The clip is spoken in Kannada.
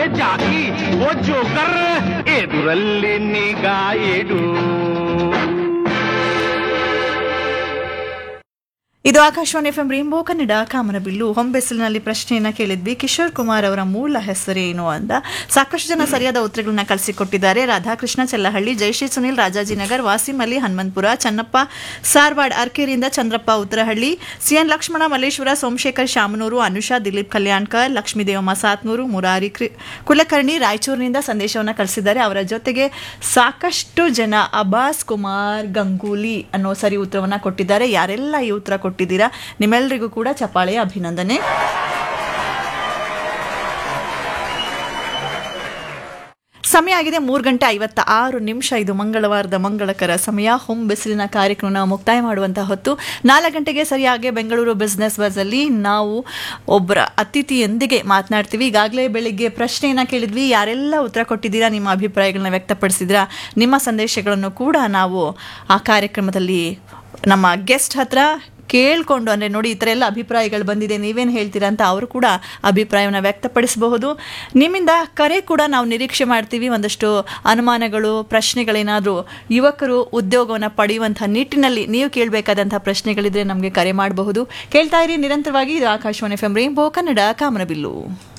ಜಾಕಿ ಓ ಜೋಕರ್ ಎದುರಲ್ಲಿ ನಿಗಾ ಇಡು ಇದು Akashvani F M rainbow Kannada ಕಾಮನಬಿಲ್ಲು ಹೊಂಬೆಸಲಿನಲ್ಲಿ ಪ್ರಶ್ನೆಯನ್ನ ಕೇಳಿದ್ವಿ ಕಿಶೋರ್ ಕುಮಾರ್ ಅವರ ಮೂಲ ಹೆಸರೇನು ಅಂತ ಸಾಕಷ್ಟು ಜನ ಸರಿಯಾದ ಉತ್ತರಗಳನ್ನ ಕಳಿಸಿಕೊಟ್ಟಿದ್ದಾರೆ ರಾಧಾಕೃಷ್ಣ ಚೆಲ್ಲಹಳ್ಳಿ ಜಯಶ್ರೀ ಸುನಿಲ್ ರಾಜಾಜಿನಗರ್ ವಾಸಿಂ ಅಲಿ ಹನುಮಂತಪುರ ಚನ್ನಪ್ಪ ಸಾರ್ವಾಡ್ ಅರ್ಕೇರಿಯಿಂದ ಚಂದ್ರಪ್ಪ ಉತ್ತರಹಳ್ಳಿ ಸಿಎನ್ ಲಕ್ಷ್ಮಣ ಮಲ್ಲೇಶ್ವರ ಸೋಮಶೇಖರ್ ಶಾಮನೂರು ಅನುಷಾ ದಿಲೀಪ್ ಕಲ್ಯಾಣ್ಕರ್ ಲಕ್ಷ್ಮೀ ದೇವಮ್ಮ ಸಾತ್ನೂರು ಮುರಾರಿ ಕ್ರಿ- ಕುಲಕರ್ಣಿ ರಾಯಚೂರಿನಿಂದ ಸಂದೇಶವನ್ನು ಕಳಿಸಿದ್ದಾರೆ ಅವರ ಜೊತೆಗೆ ಸಾಕಷ್ಟು ಜನ ಅಬ್ಬಾಸ್ ಕುಮಾರ್ ಗಂಗೂಲಿ ಅನ್ನೋ ಸರಿ ಉತ್ತರವನ್ನ ಕೊಟ್ಟಿದ್ದಾರೆ ಯಾರೆಲ್ಲ ಈ ಉತ್ತರ ಕೊಟ್ಟಿದ್ದೀರಾ ನಿಮ್ಮೆಲ್ಲರಿಗೂ ಕೂಡ ಚಪ್ಪಾಳೆಯ ಅಭಿನಂದನೆ ಸಮಯ ಆಗಿದೆ ಮೂರು ಗಂಟೆ ಐವತ್ತ ಆರು ನಿಮಿಷ ಇದು ಮಂಗಳವಾರದ ಮಂಗಳಕರ ಸಮಯ ಹೋಮ್ ಬಿಸಿಲಿನ ಕಾರ್ಯಕ್ರಮ ಮುಕ್ತಾಯ ಮಾಡುವಂತಹ ಹೊತ್ತು ನಾಲ್ಕು ಗಂಟೆಗೆ ಸರಿಯಾಗಿ ಬೆಂಗಳೂರು ಬಿಸ್ನೆಸ್ ಬಸ್ಸಲ್ಲಿ ನಾವು ಒಬ್ಬರ ಅತಿಥಿಯೊಂದಿಗೆ ಮಾತನಾಡ್ತೀವಿ ಈಗಾಗಲೇ ಬೆಳಿಗ್ಗೆ ಪ್ರಶ್ನೆಯನ್ನ ಕೇಳಿದ್ವಿ ಯಾರೆಲ್ಲ ಉತ್ತರ ಕೊಟ್ಟಿದ್ದೀರಾ ನಿಮ್ಮ ಅಭಿಪ್ರಾಯಗಳನ್ನ ವ್ಯಕ್ತಪಡಿಸಿದ್ರಾ ನಿಮ್ಮ ಸಂದೇಶಗಳನ್ನು ಕೂಡ ನಾವು ಆ ಕಾರ್ಯಕ್ರಮದಲ್ಲಿ ನಮ್ಮ ಗೆಸ್ಟ್ ಹತ್ರ ಕೇಳ್ಕೊಂಡು ಅಂದರೆ ನೋಡಿ ಈ ಥರ ಎಲ್ಲ ಅಭಿಪ್ರಾಯಗಳು ಬಂದಿದೆ ನೀವೇನು ಹೇಳ್ತೀರಾ ಅಂತ ಅವರು ಕೂಡ ಅಭಿಪ್ರಾಯವನ್ನು ವ್ಯಕ್ತಪಡಿಸಬಹುದು ನಿಮ್ಮಿಂದ ಕರೆ ಕೂಡ ನಾವು ನಿರೀಕ್ಷೆ ಮಾಡ್ತೀವಿ ಒಂದಷ್ಟು ಅನುಮಾನಗಳು ಪ್ರಶ್ನೆಗಳೇನಾದರೂ ಯುವಕರು ಉದ್ಯೋಗವನ್ನು ಪಡೆಯುವಂಥ ನಿಟ್ಟಿನಲ್ಲಿ ನೀವು ಕೇಳಬೇಕಾದಂಥ ಪ್ರಶ್ನೆಗಳಿದ್ರೆ ನಮಗೆ ಕರೆ ಮಾಡಬಹುದು ಕೇಳ್ತಾ ಇರಿ ನಿರಂತರವಾಗಿ ಇದು Akashvani F M rainbow Kannada ಕಾಮನಬಿಲ್ಲು